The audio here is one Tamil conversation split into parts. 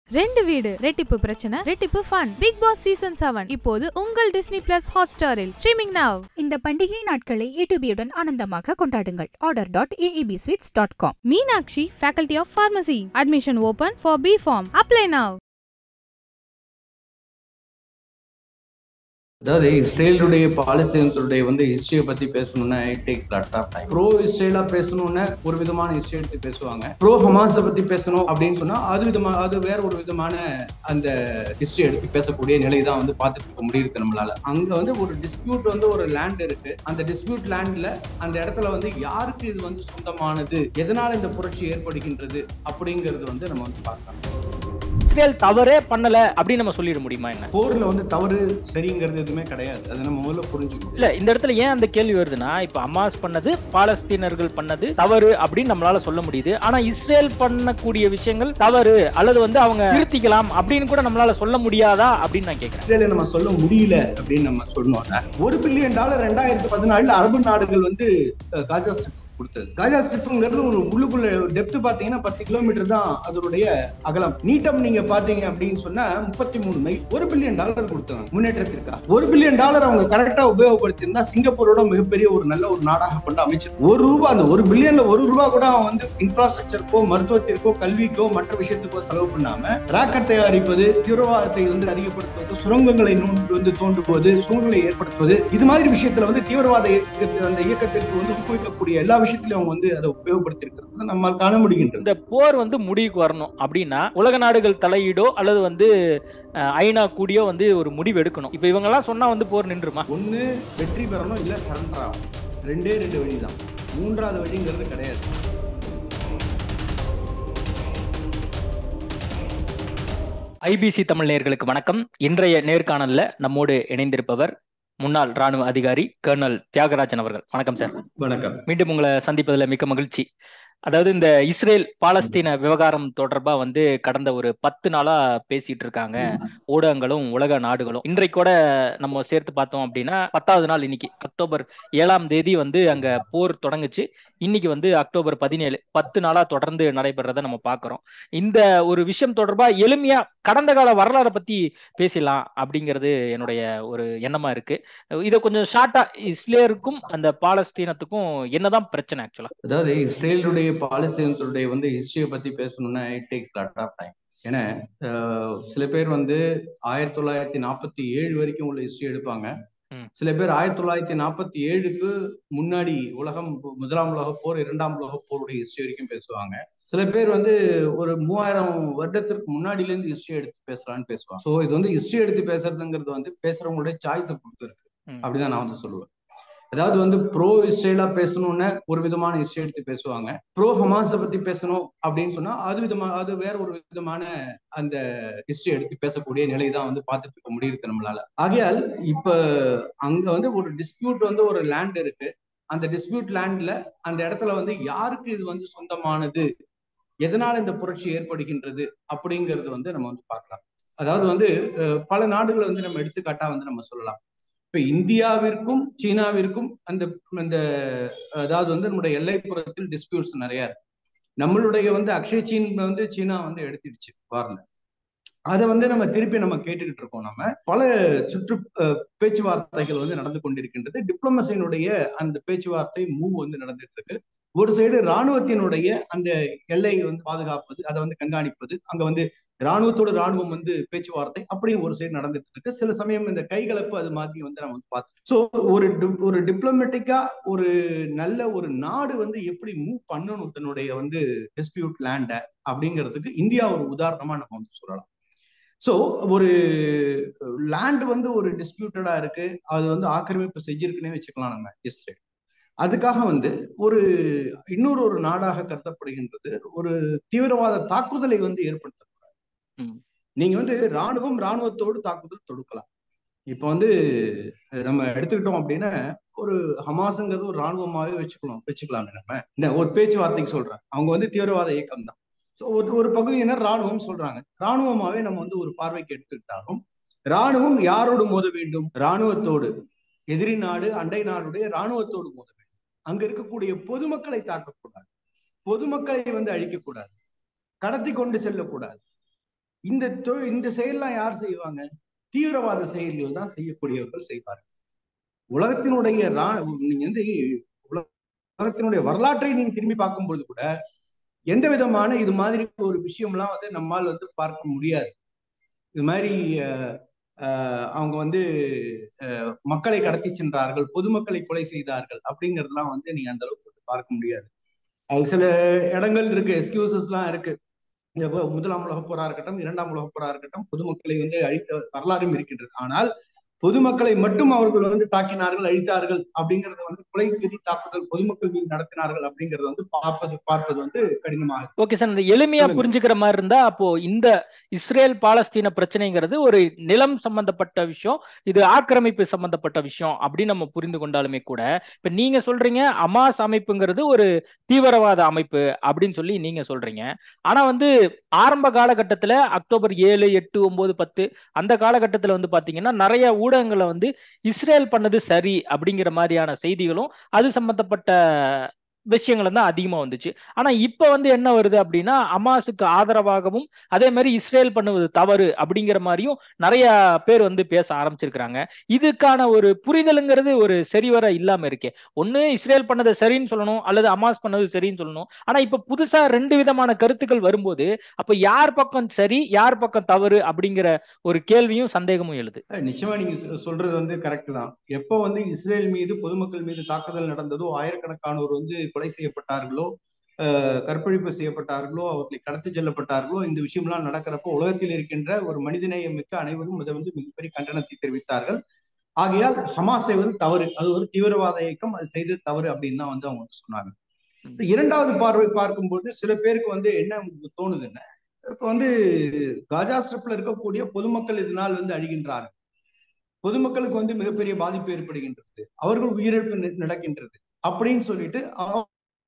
ரெண்டு வீடு ரெட்டிப்பு பிரச்சனை ரெட்டிப்பு fun Bigg Boss season seven இப்போது உங்கள் டிஸ்னி பிளஸ் ஹாட் ஸ்டாரில் ஸ்ட்ரீமிங் நவ் இந்த பண்டிகை நாட்களை ஏடிபியுடன் ஆனந்தமாக கொண்டாடுங்கள் order dot AEB sweets dot com Meenakshi faculty of pharmacy admission open for B pharm apply now அதாவது இஸ்ரேலுடைய பாலஸ்தீனத்துடைய வந்து ஹிஸ்டரியை பத்தி பேசணும்னா it takes lot of time bro இஸ்ரேலா பேசணும்னா ஒரு விதமான ஹிஸ்டரி எடுத்து பேசுவாங்க ப்ரோ ஹமாஸை பத்தி பேசணும் அப்படின்னு சொன்னா அது விதமா அது வேற ஒரு விதமான அந்த ஹிஸ்டரி எடுத்து பேசக்கூடிய நிலை தான் வந்து பார்த்துட்டு இருக்க முடியுது நம்மளால அங்க வந்து ஒரு டிஸ்பியூட் வந்து ஒரு லேண்ட் இருக்கு அந்த டிஸ்பியூட் லேண்ட்ல அந்த இடத்துல வந்து யாருக்கு இது வந்து சொந்தமானது எதனால இந்த புரட்சி ஏற்படுகின்றது அப்படிங்கிறது வந்து நம்ம வந்து பார்க்கலாம் இஸ்ரேல் தவறே பண்ணல அப்படின்னு நம்ம சொல்லிட முடியுமா என்ன போர்ல வந்து தவறு சரிங்கிறது எதுவுமே கிடையாது அதை நம்ம முதல்ல புரிஞ்சுக்கணும் இல்ல இந்த இடத்துல ஏன் அந்த கேள்வி வருதுன்னா இப்ப அமாஸ் பண்ணது பாலஸ்தீனர்கள் பண்ணது தவறு அப்படின்னு நம்மளால சொல்ல முடியுது ஆனா இஸ்ரேல் பண்ணக்கூடிய விஷயங்கள் தவறு அல்லது வந்து அவங்க திருத்திக்கலாம் அப்படின்னு கூட நம்மளால சொல்ல முடியாதா அப்படின்னு நான் கேட்கிறேன் இஸ்ரேலை நம்ம சொல்ல முடியல அப்படின்னு நம்ம சொன்னோம்னா ஒரு பில்லியன் டாலர் ரெண்டாயிரத்தி பதினாலுல அரபு நாடுகள் வந்து அஹ், காஜா ஸ்ட்ரிப் கொடுத்தது காஜா ஸ்ட்ரிப்ங்கிறது ஒரு உள்ளுக்குள்ள டெப்த் பாத்தீங்கன்னா பத்து கிலோமீட்டர் தான் அதனுடைய அகலம் நீட்டம் நீங்க பாத்தீங்க அப்படின்னு சொன்னா முப்பத்தி மூணு மைல் ஒரு பில்லியன் டாலர் கொடுத்தாங்க முன்னேற்றத்திற்கா ஒரு பில்லியன் டாலர் அவங்க கரெக்டா உபயோகப்படுத்தி இருந்தா சிங்கப்பூரோட மிகப்பெரிய ஒரு நல்ல ஒரு நாடாக கொண்டு அமைச்சர் ஒரு ரூபா அந்த ஒரு பில்லியன்ல ஒரு ரூபா கூட அவன் வந்து இன்ஃப்ராஸ்ட்ரக்சருக்கோ மருத்துவத்திற்கோ கல்விக்கோ மற்ற விஷயத்துக்கோ செலவு பண்ணாம ராக்கெட் தயாரிப்பது தீவிரவாதத்தை வந்து அதிகப்படுத்துவது சுரங்கங்களை நோண்டு வந்து தோண்டுவது சூழ்நிலை ஏற்படுத்துவது இது மாதிரி விஷயத்துல வந்து தீவிரவாத இயக்கத்தை அந்த இயக்கத்திற்கு வந்து ஊக்குவிக்கக்கூடிய எல்லா விஷயத்திலும் அவங்க வந்து அதை உபயோகப்படுத்தி இருக்கிறது நம்மால் காண முடிகின்றது இந்த போர் வந்து முடிவுக்கு வரணும் அப்படின்னா உலக நாடுகள் தலையீடோ அல்லது வந்து அஹ், ஐநா கூடியோ வந்து ஒரு முடிவு எடுக்கணும் இப்ப இவங்க எல்லாம் சொன்னா வந்து போர் நின்றுமா ஒண்ணு வெற்றி பெறணும் இல்ல சரண்டர் ஆகும் ரெண்டே ரெண்டு வழிதான் மூன்றாவது வழிங்கிறது கிடையாது ஐபிசி தமிழ் நேயர்களுக்கு வணக்கம் இன்றைய நேர்காணல்ல நம்மோடு இணைந்திருப்பவர் முன்னாள் ராணுவ அதிகாரி கர்னல் தியாகராஜன் அவர்கள் வணக்கம் சார் வணக்கம் மீண்டும் உங்களை சந்திப்பதில் மிக்க மகிழ்ச்சி அதாவது இந்த இஸ்ரேல் பாலஸ்தீன விவகாரம் தொடர்பா வந்து கடந்த ஒரு பத்து நாளா பேசிட்டு இருக்காங்க ஊடகங்களும் உலக நாடுகளும் இன்றைக்கு கூட நம்ம சேர்த்து பார்த்தோம் அப்படின்னா பத்தாவது நாள் இன்னைக்கு அக்டோபர் ஏழாம் தேதி வந்து அங்க போர் தொடங்குச்சு இன்னைக்கு வந்து அக்டோபர் பதினேழு பத்து நாளா தொடர்ந்து நடைபெறத நம்ம பார்க்கிறோம் இந்த ஒரு விஷயம் தொடர்பா எளிமையா கடந்த கால வரலாறை பத்தி பேசலாம் அப்படிங்கிறது என்னுடைய ஒரு எண்ணமா இருக்கு இதை கொஞ்சம் ஷார்ட்டா இஸ்ரேலுக்கும் அந்த பாலஸ்தீனத்துக்கும் என்னதான் பிரச்சனை ஆக்சுவலா அதாவது இஸ்ரேலுடைய பாலஸ்தீனத்துடைய வந்து ஹிஸ்டரியை பத்தி பேசணும்னா it takes lot of time ஏன்னா அஹ், சில பேர் வந்து ஆயிரத்தி தொள்ளாயிரத்தி நாற்பத்தி ஏழு வரைக்கும் உள்ள ஹிஸ்டரி எடுப்பாங்க ம். சில பேர் ஆயிரத்தி தொள்ளாயிரத்தி நாற்பத்தி ஏழுக்கு முன்னாடி உலகம் முதலாம் உலக போர் இரண்டாம் உலக போருடைய ஹிஸ்டரி வரைக்கும் பேசுவாங்க சில பேர் வந்து ஒரு மூவாயிரம் வருடத்திற்கு முன்னாடில இருந்து ஹிஸ்டரி எடுத்து பேசலாம்னு பேசுவாங்க ஸோ இது வந்து ஹிஸ்டரி எடுத்து பேசுறதுங்கிறது வந்து பேசுறவங்களுடைய சாய்ஸை பொறுத்து இருக்கு ம். அப்படிதான் நான் வந்து சொல்லுவேன் அதாவது வந்து ப்ரோ இஸ்ரேலா பேசணும்னு ஒரு விதமான ஹிஸ்டரி எடுத்து பேசுவாங்க ப்ரோ ஹமாஸை பத்தி பேசணும் அப்படின்னு சொன்னா அது விதமா அது வேற ஒரு விதமான அந்த ஹிஸ்டரி எடுத்து பேசக்கூடிய நிலை தான் வந்து பார்த்துட்டு இருக்க முடியுது நம்மளால ஆகையால் இப்ப அங்க வந்து ஒரு டிஸ்பியூட் வந்து ஒரு லேண்ட் இருக்கு அந்த டிஸ்பியூட் லேண்ட்ல அந்த இடத்துல வந்து யாருக்கு இது வந்து சொந்தமானது எதனால இந்த புரட்சி ஏற்படுகின்றது அப்படிங்கிறது வந்து நம்ம வந்து பார்க்கலாம் அதாவது வந்து அஹ், பல நாடுகளை வந்து நம்ம எடுத்துக்காட்டா வந்து நம்ம சொல்லலாம் இப்ப இந்தியாவிற்கும் சீனாவிற்கும் அந்த அந்த அதாவது வந்து நம்முடைய எல்லைப்புறத்தில் டிஸ்பியூட்ஸ் நிறைய இருக்கு நம்மளுடைய வந்து அக்ஷய் சீன் வந்து சீனா வந்து எடுத்துடுச்சு பாருங்க அதை வந்து நம்ம திருப்பி நம்ம கேட்டுக்கிட்டு இருக்கோம் நம்ம பல சுற்று அஹ், பேச்சுவார்த்தைகள் வந்து நடந்து கொண்டிருக்கின்றது டிப்ளமசியினுடைய அந்த பேச்சுவார்த்தை மூவ் வந்து நடந்துட்டு இருக்கு ஒரு சைடு ராணுவத்தினுடைய அந்த எல்லையை வந்து பாதுகாப்பது அதை வந்து கண்காணிப்பது அங்க வந்து ராணுவத்தோட ராணுவம் வந்து பேச்சுவார்த்தை அப்படின்னு ஒரு சைடு நடந்துட்டு இருக்கு சில சமயம் இந்த கைகலப்பு அது மாதிரி வந்து நம்ம வந்து பார்த்தோம் ஸோ ஒரு di- ஒரு டிப்ளமேட்டிக்கா ஒரு நல்ல ஒரு நாடு வந்து எப்படி மூவ் பண்ணணும் தன்னுடைய வந்து டிஸ்பியூட் லேண்ட அப்படிங்கிறதுக்கு இந்தியா ஒரு உதாரணமா நம்ம வந்து சொல்லலாம் ஸோ ஒரு லேண்ட் வந்து ஒரு டிஸ்பியூட்டடா இருக்கு அது வந்து ஆக்கிரமிப்பு செஞ்சிருக்குன்னே வச்சுக்கலாம் நம்ம இஸ்ரேல் அதுக்காக வந்து ஒரு இன்னொரு ஒரு நாடாக கருதப்படுகின்றது ஒரு தீவிரவாத தாக்குதலை வந்து ஏற்படுத்தக்கூடாது ம். நீங்க வந்து ராணுவம் ராணுவத்தோடு தாக்குதல் தொடுக்கலாம் இப்ப வந்து நம்ம எடுத்துக்கிட்டோம் அப்படின்னா ஒரு ஹமாஸுங்கிறது ஒரு ராணுவமாவே வச்சுக்கலாம் வச்சுக்கலாமே நம்ம என்ன ஒரு பேச்சுவார்த்தைக்கு சொல்றேன் அவங்க வந்து தீவிரவாத இயக்கம் தான் ஸோ ஒரு ஒரு பகுதியினர் ராணுவம் சொல்றாங்க ராணுவமாவே நம்ம வந்து ஒரு பார்வைக்கு எடுத்துக்கிட்டாலும் ராணுவம் யாரோடு மோத வேண்டும் ராணுவத்தோடு எதிரி நாடு அண்டை நாடுடைய ராணுவத்தோடு மோத வேண்டும் அங்க இருக்கக்கூடிய பொதுமக்களை தாக்கக்கூடாது பொதுமக்களை வந்து அழிக்கக்கூடாது கடத்தி கொண்டு செல்லக்கூடாது இந்த தொ- இந்த செயல்லாம் யார் செய்வாங்க தீவிரவாத செயல்கள் தான் செய்யக்கூடியவர்கள் செய்வார்கள் உலகத்தினுடைய ரா- நீங்க வந்து உலகத்தினுடைய வரலாற்றை நீங்க திரும்பி பார்க்கும்போது கூட எந்த விதமான இது மாதிரி ஒரு விஷயம்லாம் வந்து நம்மால் வந்து பார்க்க முடியாது இது மாதிரி அஹ், அஹ், அவங்க வந்து அஹ், மக்களை கடத்தி சென்றார்கள் பொதுமக்களை கொலை செய்தார்கள் அப்படிங்கறதெல்லாம் வந்து நீங்க அந்த அளவுக்கு வந்து பார்க்க முடியாது அது சில இடங்கள் இருக்கு எக்ஸ்கியூசஸ்லாம் இருக்கு இப்ப முதலாம் உலகப் போரா இருக்கட்டும் இரண்டாம் உலகப் போரா இருக்கட்டும் பொதுமக்களை வந்து அழித்த வரலாறும் இருக்கின்றது ஆனால் பொதுமக்களை மட்டும் அவர்கள் வந்து தாக்கினார்கள் அழித்தார்கள் அப்படிங்கறது வந்து கொலைவெறி தாக்குதல் பொதுமக்கள் மீது நடத்தினார்கள் அப்படிங்கறது வந்து பார்ப்பது பார்ப்பது வந்து கடினமாக இருக்கு. ஓகே சார் இந்த எளிமையா சொல்லுங்க. புரிஞ்சுக்கிற மாதிரி இருந்தா அப்போ இந்த இஸ்ரேல் பாலஸ்தீன பிரச்சனைங்கிறது ஒரு நிலம் சம்பந்தப்பட்ட விஷயம் இது ஆக்கிரமிப்பு சம்பந்தப்பட்ட விஷயம் அப்படின்னு நம்ம புரிந்து கொண்டாலுமே கூட இப்ப நீங்க சொல்றீங்க அமாஸ் அமைப்புங்கிறது ஒரு தீவிரவாத அமைப்பு அப்படின்னு சொல்லி நீங்க சொல்றீங்க ஆனா வந்து ஆரம்ப காலகட்டத்துல அக்டோபர் ஏழு எட்டு ஒன்பது பத்து அந்த காலகட்டத்துல வந்து பாத்தீங்கன்னா நிறைய ஊடகங்களை வந்து இஸ்ரேல் பண்ணது சரி அப்படிங்கிற மாதிரியான செய்திகளும் அது சம்பந்தப்பட்ட விஷயங்களும் தான் அதிகமா வந்துச்சு ஆனா இப்ப வந்து என்ன வருது அப்படின்னா அமாஸுக்கு ஆதரவாகவும் அதே மாதிரி இஸ்ரேல் பண்ணுவது தவறு அப்படிங்கிற மாதிரியும் நிறைய பேர் வந்து பேச ஆரம்பிச்சிருக்கிறாங்க இதுக்கான ஒரு புரிதலுங்கிறது ஒரு சரிவர இல்லாம இருக்கே ஒண்ணு இஸ்ரேல் பண்ணது சரின்னு சொல்லணும் அல்லது அமாஸ் பண்ணது சரின்னு சொல்லணும் ஆனா இப்ப புதுசா ரெண்டு விதமான கருத்துக்கள் வரும்போது அப்ப யார் பக்கம் சரி யார் பக்கம் தவறு அப்படிங்கிற ஒரு கேள்வியும் சந்தேகமும் எழுது அஹ் நிச்சயமா நீங்க சொ- சொல்றது வந்து கரெக்ட் தான் எப்போ வந்து இஸ்ரேல் மீது பொதுமக்கள் மீது தாக்குதல் நடந்ததோ ஆயிரக்கணக்கானோர் வந்து கொலை செய்யப்பட்டார்களோ அஹ் கற்பழிப்பு செய்யப்பட்டார்களோ அவர்களை கடத்தி செல்லப்பட்டார்களோ இந்த விஷயம்லாம் நடக்கிறப்போ உலகத்தில் இருக்கின்ற ஒரு மனிதநேயம் மிக்க அனைவரும் இதை வந்து மிகப்பெரிய கண்டனத்தை தெரிவித்தார்கள் ஆகையால் ஹமாஸ் செய்வது தவறு அது ஒரு தீவிரவாத இயக்கம் அது செய்தது தவறு அப்படின்னு தான் வந்து அவங்க வந்து சொன்னாங்க இப்ப இரண்டாவது பார்வை பார்க்கும்போது சில பேருக்கு வந்து என்ன உங்களுக்கு தோணுதுன்னா இப்ப வந்து காஜா ஸ்ட்ரிப்ல இருக்கக்கூடிய பொதுமக்கள் இதனால் வந்து அழிகின்றார்கள் பொதுமக்களுக்கு வந்து மிகப்பெரிய பாதிப்பு ஏற்படுகின்றது அவர்கள் உயிரிழப்பு நி- நடக்கின்றது அப்படின்னு சொல்லிட்டு அவ-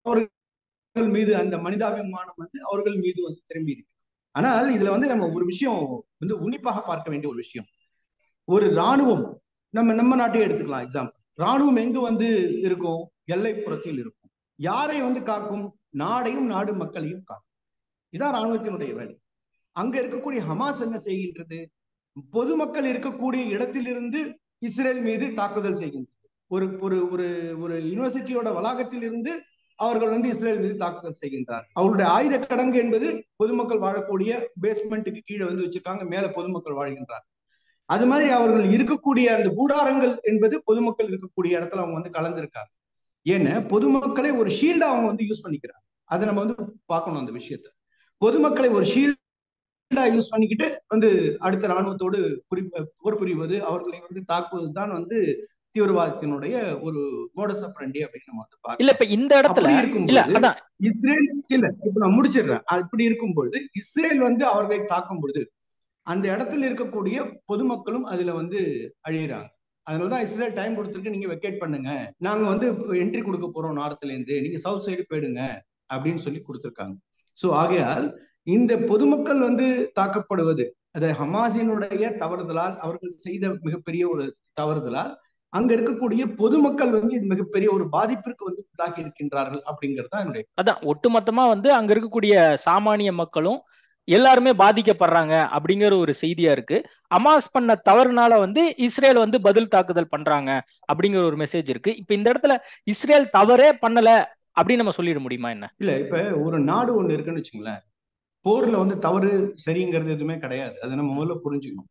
அவர்கள் மீது அந்த மனிதாபிமானம் வந்து அவர்கள் மீது வந்து திரும்பி இருக்கு ஆனால் இதுல வந்து நம்ம ஒரு விஷயம் வந்து உன்னிப்பாக பார்க்க வேண்டிய ஒரு விஷயம் ஒரு ராணுவம் நம்ம நம்ம நாட்டையே எடுத்துக்கலாம் எக்ஸாம்பிள் ராணுவம் எங்க வந்து இருக்கும் எல்லைப்புறத்தில் இருக்கும் யாரை வந்து காக்கும் நாடையும் நாடு மக்களையும் காக்கும் இதான் ராணுவத்தினுடைய வேலை அங்க இருக்கக்கூடிய ஹமாஸ் என்ன செய்கின்றது பொதுமக்கள் இருக்கக்கூடிய இடத்திலிருந்து இஸ்ரேல் மீது தாக்குதல் செய்கின்றது ஒரு ஒரு ஒரு ஒரு யூனிவர்சிட்டியோட வளாகத்தில் இருந்து அவர்கள் வந்து இஸ்ரேல் மீது தாக்குதல் செய்கின்றார் அவருடைய ஆயுத கடங்கு என்பது பொதுமக்கள் வாழக்கூடிய பேஸ்மெண்ட்டுக்கு கீழே வந்து வச்சிருக்காங்க மேல பொதுமக்கள் வாழ்கின்றார் அது மாதிரி அவர்கள் இருக்கக்கூடிய அந்த கூடாரங்கள் என்பது பொதுமக்கள் இருக்கக்கூடிய இடத்துல அவங்க வந்து கலந்துருக்காங்க ஏன்னா பொதுமக்களை ஒரு ஷீல்டா அவங்க வந்து யூஸ் பண்ணிக்கிறாங்க அதை நம்ம வந்து பார்க்கணும் அந்த விஷயத்த பொதுமக்களை ஒரு ஷீல்டா யூஸ் பண்ணிக்கிட்டு வந்து அடுத்த ராணுவத்தோடு புரி போர் புரிவது அவர்களை வந்து தாக்குவது தான் வந்து தீவிரவாதத்தினுடைய ஒரு மோடஸ் ஆப்ரண்டி அப்படின்னு நம்ம வந்து பார்க்கலாம். இல்ல இப்ப இந்த இடத்துல அப்படி இல்ல இருக்கும்போது அதான் இஸ்ரேல் இல்ல இப்ப நான் முடிச்சிடுறேன் அப்படி இருக்கும் பொழுது இஸ்ரேல் வந்து அவர்களை தாக்கும் பொழுது அந்த இடத்துல இருக்கக்கூடிய பொதுமக்களும் அதுல வந்து அழியிறாங்க அதனாலதான் இஸ்ரேல் டைம் கொடுத்துருக்கு நீங்க வெக்கேட் பண்ணுங்க நாங்க வந்து என்ட்ரி கொடுக்க போறோம் நார்த்ல இருந்து நீங்க சவுத் சைடு போயிடுங்க அப்படின்னு சொல்லி கொடுத்துருக்காங்க சோ ஆகையால் இந்த பொதுமக்கள் வந்து தாக்கப்படுவது அது ஹமாஸினுடைய தவறுதலால் அவர்கள் செய்த மிகப்பெரிய ஒரு தவறுதலால் அங்க இருக்கக்கூடிய பொதுமக்கள் வந்து இது மிகப்பெரிய ஒரு பாதிப்பிற்கு வந்து உள்ளாகி இருக்கின்றார்கள் அப்படிங்கிறது தான் என்னுடைய அதான் ஒட்டுமொத்தமா வந்து அங்க இருக்கக்கூடிய சாமானிய மக்களும் எல்லாருமே பாதிக்கப்படுறாங்க அப்படிங்கிற ஒரு செய்தியா இருக்கு அமாஸ் பண்ண தவறுனால வந்து இஸ்ரேல் வந்து பதில் தாக்குதல் பண்றாங்க அப்படிங்கிற ஒரு மெசேஜ் இருக்கு இப்ப இந்த இடத்துல இஸ்ரேல் தவறே பண்ணல அப்படின்னு நம்ம சொல்லிட முடியுமா என்ன இல்ல இப்ப ஒரு நாடு ஒண்ணு இருக்குன்னு வச்சுங்களேன் போர்ல வந்து தவறு சரிங்கிறது எதுவுமே கிடையாது அதை நம்ம முதல்ல புரிஞ்சுக்கணும்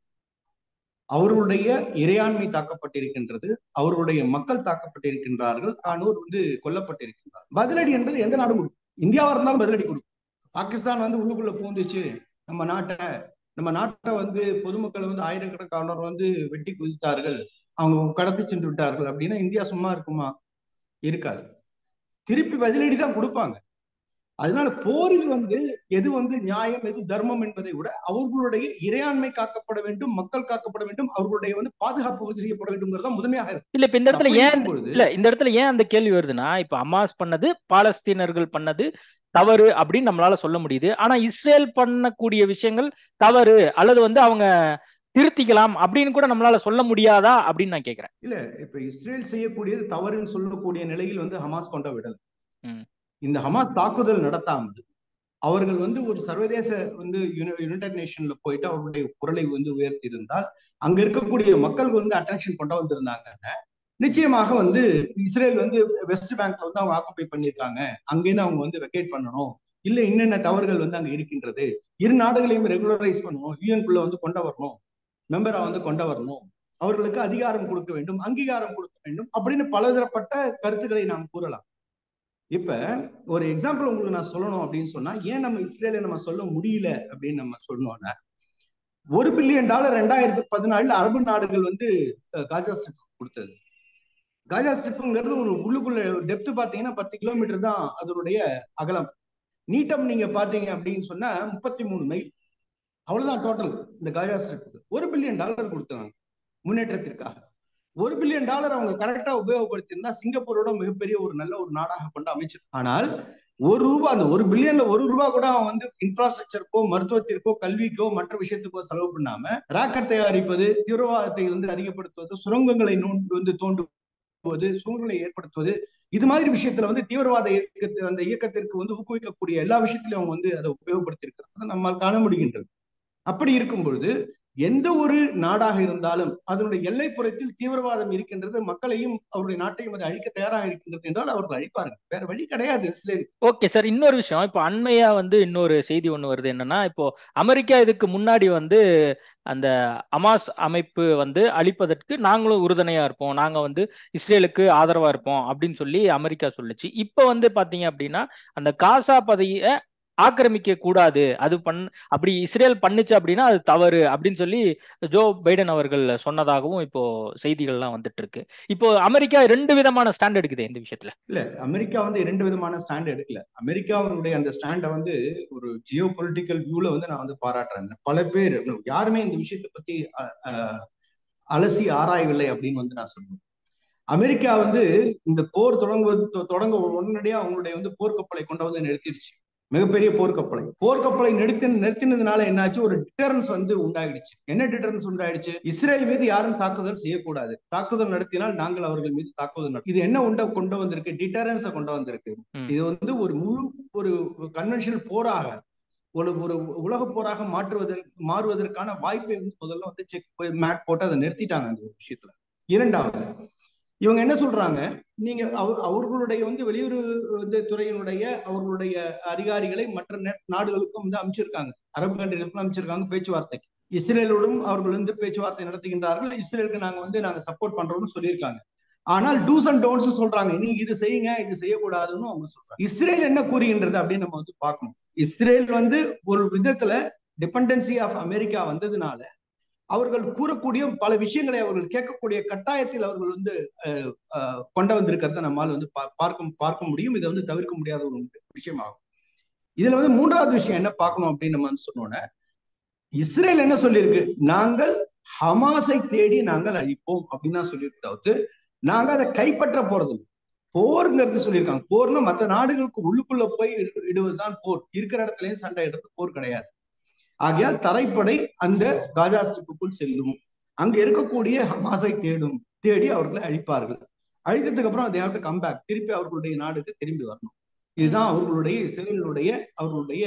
அவர்களுடைய இறையாண்மை தாக்கப்பட்டிருக்கின்றது அவர்களுடைய மக்கள் தாக்கப்பட்டிருக்கின்றார்கள் ஆனோர் வந்து கொல்லப்பட்டிருக்கின்றார் பதிலடி என்பது எந்த நாடும் கொடுக்கும் இந்தியாவா இருந்தாலும் பதிலடி கொடுக்கும் பாகிஸ்தான் வந்து உள்ளுக்குள்ள பூந்துச்சு நம்ம நாட்டை நம்ம நாட்டை வந்து பொதுமக்கள் வந்து ஆயிரக்கணக்கானோர் வந்து வெட்டி குதித்தார்கள் அவங்க கடத்தி சென்று விட்டார்கள் அப்படின்னா இந்தியா சும்மா இருக்குமா இருக்காது திருப்பி பதிலடி தான் கொடுப்பாங்க அதனால போரில் வந்து எது வந்து நியாயம் எது தர்மம் என்பதை விட அவர்களுடைய இறையாண்மை காக்கப்பட வேண்டும் மக்கள் காக்கப்பட வேண்டும் அவர்களுடைய வந்து பாதுகாப்பு உறுதி செய்யப்பட வேண்டும்ங்கிறது முதன்மையாக இருக்கு இல்ல இப்ப இந்த இடத்துல அப்படி ஏன் இருக்கும்பொழுது இல்ல இந்த இடத்துல ஏன் அந்த கேள்வி வருதுன்னா இப்ப அமாஸ் பண்ணது பாலஸ்தீனர்கள் பண்ணது தவறு அப்படின்னு நம்மளால சொல்ல முடியுது ஆனா இஸ்ரேல் பண்ணக்கூடிய விஷயங்கள் தவறு அல்லது வந்து அவங்க திருத்திக்கலாம் அப்படின்னு கூட நம்மளால சொல்ல முடியாதா அப்படின்னு நான் கேக்குறேன் இல்ல இப்ப இஸ்ரேல் செய்யக்கூடியது தவறுன்னு சொல்லக்கூடிய நிலையில் வந்து ஹமாஸ் கொண்ட விடல் ம். இந்த ஹமாஸ் தாக்குதல் நடத்தாமல் அவர்கள் வந்து ஒரு சர்வதேச வந்து யுனைடெட் நேஷன்ல போயிட்டு அவர்களுடைய குரலை வந்து உயர்த்தி இருந்தால் அங்க இருக்கக்கூடிய மக்கள் வந்து அட்டென்ஷன் கொண்டு வந்திருந்தாங்கன்னா நிச்சயமாக வந்து இஸ்ரேல் வந்து வெஸ்ட் பேங்க்ல வந்து அவங்க ஆக்குப்பை பண்ணியிருக்காங்க அங்கேருந்து அவங்க வந்து வெக்கேட் பண்ணணும் இல்ல என்னென்ன தவறுகள் வந்து அங்க இருக்கின்றது இரு நாடுகளையும் ரெகுலரைஸ் பண்ணணும் யூஎன்குள்ள வந்து கொண்டு வரணும் மெம்பரா வந்து கொண்டு வரணும் அவர்களுக்கு அதிகாரம் கொடுக்க வேண்டும் அங்கீகாரம் கொடுக்க வேண்டும் அப்படின்னு பலதரப்பட்ட கருத்துக்களை நாம் கூறலாம் இப்ப ஒரு எக்ஸாம்பிள் உங்களுக்கு நான் சொல்லணும் அப்படின்னு சொன்னா ஏன் நம்ம இஸ்ரேலை நம்ம சொல்ல முடியல அப்படின்னு நம்ம சொன்னோம்னா ஒரு பில்லியன் டாலர் ரெண்டாயிரத்தி பதினாலுல அரபு நாடுகள் வந்து காஜா ஸ்ட்ரிப் கொடுத்தது காஜா ஸ்ட்ரிப்புங்கிறது ஒரு உள்ளுக்குள்ள டெப்த் பாத்தீங்கன்னா பத்து கிலோமீட்டர் தான் அதனுடைய அகலம் நீட்டம் நீங்க பாத்தீங்க அப்படின்னு சொன்னா முப்பத்தி மூணு மைல் அவ்வளவுதான் டோட்டல் இந்த காஜா ஸ்ட்ரிப்புக்கு ஒரு பில்லியன் டாலர் கொடுத்தாங்க முன்னேற்றத்திற்காக ஒரு பில்லியன் டாலர் அவங்க கரெக்டா உபயோகப்படுத்தியிருந்தா சிங்கப்பூரோட மிகப்பெரிய ஒரு நல்ல ஒரு நாடாக கொண்டு அமைச்சர் ஆனால் ஒரு ரூபா அந்த ஒரு பில்லியன்ல ஒரு ரூபா கூட அவன் வந்து இன்ஃப்ராஸ்ட்ரக்சருக்கோ மருத்துவத்திற்கோ கல்விக்கோ மற்ற விஷயத்துக்கோ செலவு பண்ணாம ராக்கெட் தயாரிப்பது தீவிரவாதத்தை வந்து அதிகப்படுத்துவது சுரங்கங்களை நோண்டு வந்து தோண்டுவது சுரங்கங்களை ஏற்படுத்துவது இது மாதிரி விஷயத்துல வந்து தீவிரவாத இயக்கத்தை அந்த இயக்கத்திற்கு வந்து ஊக்குவிக்கக்கூடிய எல்லா விஷயத்திலையும் அவங்க வந்து அதை உபயோகப்படுத்தியிருக்கிறத நம்மால் காண முடிகின்றது அப்படி இருக்கும் பொழுது எந்த ஒரு நாடாக இருந்தாலும் அதனுடைய எல்லைப்புறத்தில் தீவிரவாதம் இருக்கின்றது மக்களையும் அவருடைய நாட்டையும் அதை அழிக்க தயாராக இருக்கின்றது என்றால் அவர்கள் அழிப்பார்கள் வேற வழி கிடையாது இஸ்ரேல் ஓகே சார் இன்னொரு விஷயம் இப்போ அண்மையா வந்து இன்னொரு செய்தி ஒன்று வருது என்னன்னா இப்போ அமெரிக்கா இதுக்கு முன்னாடி வந்து அந்த அமாஸ் அமைப்பு வந்து அழிப்பதற்கு நாங்களும் உறுதுணையா இருப்போம் நாங்க வந்து இஸ்ரேலுக்கு ஆதரவா இருப்போம் அப்படின்னு சொல்லி அமெரிக்கா சொல்லுச்சு இப்போ வந்து பாத்தீங்க அப்படின்னா அந்த காசா பதைய ஆக்கிரமிக்க கூடாது அது பண் அப்படி இஸ்ரேல் பண்ணுச்சு அப்படின்னா அது தவறு அப்படின்னு சொல்லி ஜோ பைடன் அவர்கள் சொன்னதாகவும் இப்போ செய்திகள்லாம் வந்துட்டு இருக்கு இப்போ அமெரிக்கா ரெண்டு விதமான ஸ்டாண்ட் எடுக்குது இந்த விஷயத்துல இல்ல அமெரிக்கா வந்து இரண்டு விதமான ஸ்டாண்ட் எடுக்கல அமெரிக்காவுடைய அந்த ஸ்டாண்டை வந்து ஒரு ஜியோ பொலிட்டிக்கல் வியூல வந்து நான் வந்து பாராட்டுறேன் பல பேர் யாருமே இந்த விஷயத்தை பத்தி அலசி ஆராயவில்லை அப்படின்னு வந்து நான் சொல்லுவேன் அமெரிக்கா வந்து இந்த போர் தொடங்குவது தொடங்க உடனடியா அவங்களுடைய வந்து போர்க்கப்பலை கொண்டு வந்து நிறுத்திடுச்சு மிகப்பெரிய போர்க்கப்பலை போர்க்கப்பலை நிறுத்தி நிறுத்தினதுனால என்னாச்சு ஒரு டிட்டரன்ஸ் வந்து உண்டாயிடுச்சு என்ன டிட்டரன்ஸ் உண்டாயிடுச்சு இஸ்ரேல் மீது யாரும் தாக்குதல் செய்யக்கூடாது தாக்குதல் நடத்தினால் நாங்கள் அவர்கள் மீது தாக்குதல் இது என்ன உண்ட கொண்டு வந்திருக்கு டிட்டரன்ஸை கொண்டு வந்திருக்கு இது வந்து ஒரு முழு ஒரு கன்வென்ஷனல் போராக ஒரு ஒரு உலக போராக மாற்றுவதற்கு மாறுவதற்கான வாய்ப்பை வந்து முதல்ல வந்து செக் மேட் போட்டு அதை நிறுத்திட்டாங்க அந்த விஷயத்துல இரண்டாவது இவங்க என்ன சொல்றாங்க நீங்க அவர்களுடைய வந்து வெளியுறவு வந்து துறையினுடைய அவர்களுடைய அதிகாரிகளை மற்ற நாடுகளுக்கும் வந்து அமைச்சிருக்காங்க அரபு கண்ட்ரிகளுக்கும் அமைச்சிருக்காங்க பேச்சுவார்த்தைக்கு இஸ்ரேலோடும் அவர்கள் வந்து பேச்சுவார்த்தை நடத்துகின்றார்கள் இஸ்ரேலுக்கு நாங்க வந்து நாங்க சப்போர்ட் பண்றோம்னு சொல்லியிருக்காங்க ஆனால் டூஸ் அண்ட் டோன்ஸ் சொல்றாங்க நீங்க இது செய்யுங்க இது செய்யக்கூடாதுன்னு அவங்க சொல்றாங்க இஸ்ரேல் என்ன கூறுகின்றது அப்படின்னு நம்ம வந்து பார்க்கணும் இஸ்ரேல் வந்து ஒரு விதத்துல டிபெண்டன்சி ஆஃப் அமெரிக்கா வந்ததுனால அவர்கள் கூறக்கூடிய பல விஷயங்களை அவர்கள் கேட்கக்கூடிய கட்டாயத்தில் அவர்கள் வந்து கொண்டு வந்திருக்கிறத நம்மால் வந்து பார்க்க பார்க்க முடியும் இதை வந்து தவிர்க்க முடியாத ஒரு விஷயமாகும் இதுல வந்து மூன்றாவது விஷயம் என்ன பார்க்கணும் அப்படின்னு நம்ம வந்து சொன்னோன்னே இஸ்ரேல் என்ன சொல்லியிருக்கு நாங்கள் ஹமாஸை தேடி நாங்கள் அழிப்போம் அப்படின்னு தான் சொல்லியிருக்கு தவிர்த்து நாங்க அதை கைப்பற்ற போறது போருங்கிறது சொல்லியிருக்காங்க போர்னா மற்ற நாடுகளுக்கு உள்ளுக்குள்ள போய் இடுவதுதான் போர் இருக்கிற இடத்துலயும் சண்டை எடுத்து போர் கிடையாது ஆகையால் தரைப்படை அந்த காஜா ஸ்ட்ரிப்புக்குள் செல்லும் அங்க இருக்கக்கூடிய ஹமாஸை தேடும் தேடி அவர்களை அழிப்பார்கள் அழித்ததுக்கு அப்புறம் அதை ஹேவ் டு கம் பேக் திருப்பி அவர்களுடைய நாடுக்கு திரும்பி வரணும் இதுதான் அவர்களுடைய இஸ்ரேலினுடைய அவர்களுடைய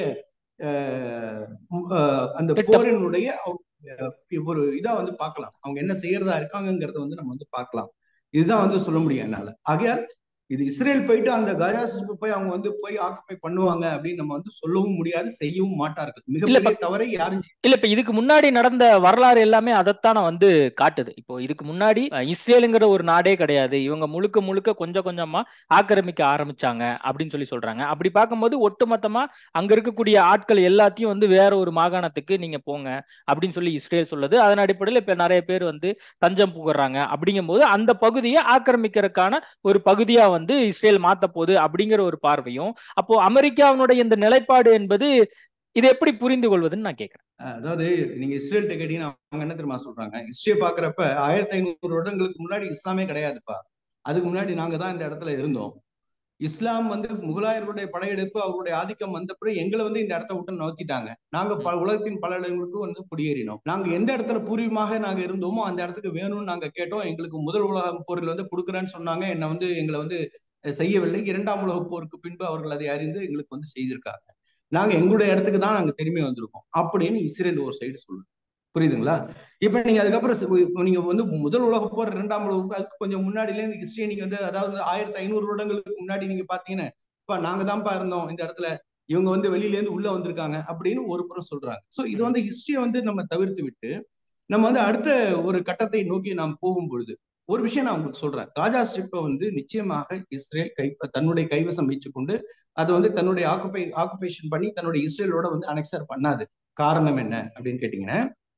அந்த போரினுடைய ஒரு இதா வந்து பார்க்கலாம் அவங்க என்ன செய்யறதா இருக்காங்கிறத வந்து நம்ம வந்து பார்க்கலாம் இதுதான் வந்து சொல்ல முடியும் என்னால ஆகையால் இது இஸ்ரேல் போயிட்டு அந்த காஜா ஸ்ட்ரிப் போய் அவங்க வந்து போய் ஆக்குப்பை பண்ணுவாங்க அப்படின்னு நம்ம வந்து சொல்லவும் முடியாது செய்யவும் மாட்டார்கள் மிகப்பெரிய தவறை யாரும் இல்ல இப்ப இதுக்கு முன்னாடி நடந்த வரலாறு எல்லாமே அதைத்தானே வந்து காட்டுது இப்போ இதுக்கு முன்னாடி இஸ்ரேலுங்கிற ஒரு நாடே கிடையாது இவங்க முழுக்க முழுக்க கொஞ்சம் கொஞ்சமா ஆக்கிரமிக்க ஆரம்பிச்சாங்க அப்படின்னு சொல்லி சொல்றாங்க அப்படி பார்க்கும்போது ஒட்டுமொத்தமா அங்க இருக்கக்கூடிய ஆட்கள் எல்லாத்தையும் வந்து வேற ஒரு மாகாணத்துக்கு நீங்க போங்க அப்படின்னு சொல்லி இஸ்ரேல் சொல்லுது அதன் அடிப்படையில் இப்ப நிறைய பேர் வந்து தஞ்சம் புகறாங்க அப்படிங்கும் போது அந்த பகுதியை ஆக்கிரமிக்கிறதுக்கான ஒரு பகுதியா வந்து இஸ்ரேல் மாத்த போகுது அப்படிங்கிற ஒரு பார்வையும் அப்போ அமெரிக்காவினுடைய இந்த நிலைப்பாடு என்பது இதை எப்படி புரிந்து கொள்வதுன்னு நான் கேட்கிறேன் அதாவது நீங்க இஸ்ரேல் கேட்டீங்கன்னா அவங்க என்ன தெரியுமா சொல்றாங்க ஹிஸ்டரியை பாக்குறப்ப ஆயிரத்தி ஐநூறு வருடங்களுக்கு முன்னாடி இஸ்லாமே கிடையாதுப்பா அதுக்கு முன்னாடி நாங்க தான் இந்த இடத்துல இருந்தோம் இஸ்லாம் வந்து முகலாயர்களுடைய படையெடுப்பு அவருடைய ஆதிக்கம் வந்த பிறகு எங்களை வந்து இந்த இடத்த விட்டு நோக்கிட்டாங்க நாங்க பல உலகத்தின் பல இடங்களுக்கு வந்து குடியேறினோம் நாங்க எந்த இடத்துல பூர்வீகமாக நாங்க இருந்தோமோ அந்த இடத்துக்கு வேணும்னு நாங்க கேட்டோம் எங்களுக்கு முதல் உலக போரில் வந்து கொடுக்குறேன்னு சொன்னாங்க என்ன வந்து எங்களை வந்து செய்யவில்லை இரண்டாம் உலக போருக்கு பின்பு அவர்கள் அதை அறிந்து எங்களுக்கு வந்து செய்திருக்காங்க நாங்க எங்களுடைய இடத்துக்கு தான் நாங்க திரும்பி வந்திருக்கோம் அப்படின்னு இஸ்ரேல் ஒரு சைடு சொல்லுது புரியுதுங்களா இப்ப நீங்க அதுக்கப்புறம் ச- இப்ப நீங்க வந்து முதல் உலக போர் இரண்டாம் உலக போர் அதுக்கு கொஞ்சம் முன்னாடில இருந்து ஹிஸ்டரி நீங்க வந்து அதாவது ஆயிரத்தி ஐநூறு வருடங்களுக்கு முன்னாடி நீங்க பாத்தீங்கன்னா இப்ப நாங்க தான்ப்பா இருந்தோம் இந்த இடத்துல இவங்க வந்து வெளியில இருந்து உள்ள வந்திருக்காங்க அப்படின்னு ஒரு புறம் சொல்றாங்க சோ இது வந்து ஹிஸ்டரியை வந்து நம்ம தவிர்த்து விட்டு நம்ம வந்து அடுத்த ஒரு கட்டத்தை நோக்கி நாம் போகும் பொழுது ஒரு விஷயம் நான் உங்களுக்கு சொல்றேன் காஜா ஸ்ட்ரிப்பை வந்து நிச்சயமாக இஸ்ரேல் கை தன்னுடைய கைவசம் வைத்துக்கொண்டு அது வந்து தன்னுடைய ஆக்குபை ஆக்குபேஷன் பண்ணி தன்னுடைய இஸ்ரேலோட வந்து அனெக்சர் பண்ணாது காரணம் என்ன அப்படின்னு கேட்டீங்கன்னா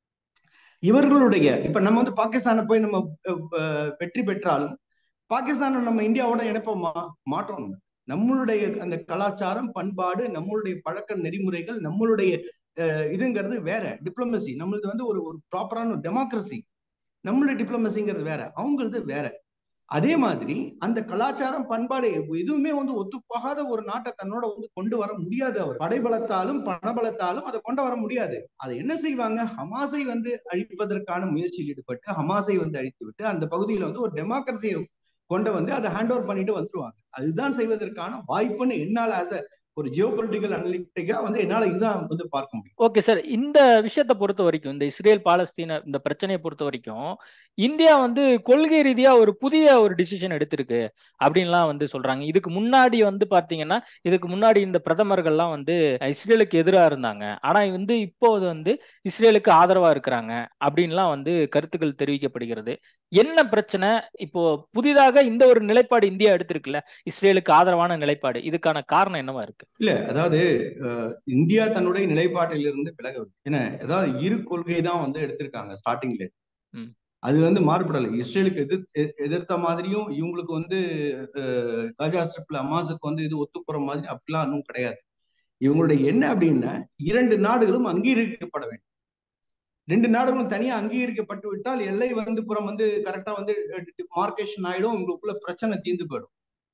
இவர்களுடைய இப்ப நம்ம வந்து பாகிஸ்தானை போய் நம்ம அஹ், அஹ், வெற்றி பெற்றாலும் பாகிஸ்தானை நம்ம இந்தியாவோட இணைப்போமா மாட்டோம் நம்ம நம்மளுடைய அந்த கலாச்சாரம் பண்பாடு நம்மளுடைய பழக்க நெறிமுறைகள் நம்மளுடைய அஹ், இதுங்கிறது வேற டிப்ளமசி நம்மளது வந்து ஒரு ஒரு ப்ராப்பரான டெமோக்ரஸி நம்மளுடைய டிப்ளமசிங்கிறது வேற அவங்களது வேற அதே மாதிரி அந்த கலாச்சாரம் பண்பாடு எதுவுமே வந்து ஒத்துப்போகாத ஒரு நாட்டை தன்னோட வந்து கொண்டு வர முடியாது அவர் படைபலத்தாலும் பணபலத்தாலும் அதை கொண்டு வர முடியாது அதை என்ன செய்வாங்க ஹமாஸை வந்து அழிப்பதற்கான முயற்சியில் ஈடுபட்டு ஹமாஸை வந்து அழித்து விட்டு அந்த பகுதியில வந்து ஒரு டெமோக்ரஸியை கொண்டு வந்து அதை ஹேண்ட் ஓவர் பண்ணிட்டு வந்துருவாங்க அதுதான் செய்வதற்கான வாய்ப்புன்னு என்னால் ஆஸ் ஒரு ஜியோ பொலிட்டிக்கல் அனலிட்டிக்கா வந்து என்னால இதுதான் வந்து பார்க்க முடியும் ஓகே சார் இந்த விஷயத்தை பொறுத்த வரைக்கும் இந்த இஸ்ரேல் பாலஸ்தீன இந்த பிரச்சனையை பொறுத்த வரைக்கும் இந்தியா வந்து கொள்கை ரீதியா ஒரு புதிய ஒரு டிசிஷன் எடுத்திருக்கு அப்படின்லாம் வந்து சொல்றாங்க இதுக்கு முன்னாடி வந்து பாத்தீங்கன்னா இதுக்கு முன்னாடி இந்த பிரதமர்கள்லாம் வந்து இஸ்ரேலுக்கு எதிராக இருந்தாங்க ஆனா வந்து இப்போது வந்து இஸ்ரேலுக்கு ஆதரவா இருக்கிறாங்க அப்படின்லாம் வந்து கருத்துக்கள் தெரிவிக்கப்படுகிறது என்ன பிரச்சனை இப்போ புதிதாக இந்த ஒரு நிலைப்பாடு இந்தியா எடுத்திருக்குல்ல இஸ்ரேலுக்கு ஆதரவான நிலைப்பாடு இதுக்கான காரணம் என்னவா இருக்கு இல்ல அதாவது அஹ், இந்தியா தன்னுடைய நிலைப்பாட்டிலிருந்து விலக ஏன்னா அதாவது இரு கொள்கை தான் வந்து எடுத்திருக்காங்க ஸ்டார்டிங்ல ம். அது வந்து மாறுபடலை இஸ்ரேலுக்கு எதிர் எ- எதிர்த்த மாதிரியும் இவங்களுக்கு வந்து அஹ், காஜா ஸ்ட்ரிப்ல அமாஸுக்கு வந்து இது ஒத்துப்போற மாதிரி அப்படிலாம் இன்னும் கிடையாது இவங்களுடைய என்ன அப்படின்னா இரண்டு நாடுகளும் அங்கீகரிக்கப்பட வேண்டும் ரெண்டு நாடுகளும் தனியா அங்கீகரிக்கப்பட்டு விட்டால் எல்லை வந்து புறம் வந்து கரெக்டா வந்து மார்க்கேஷன் ஆயிடும் உங்களுக்குள்ள பிரச்சனை தீர்ந்து போயிடும்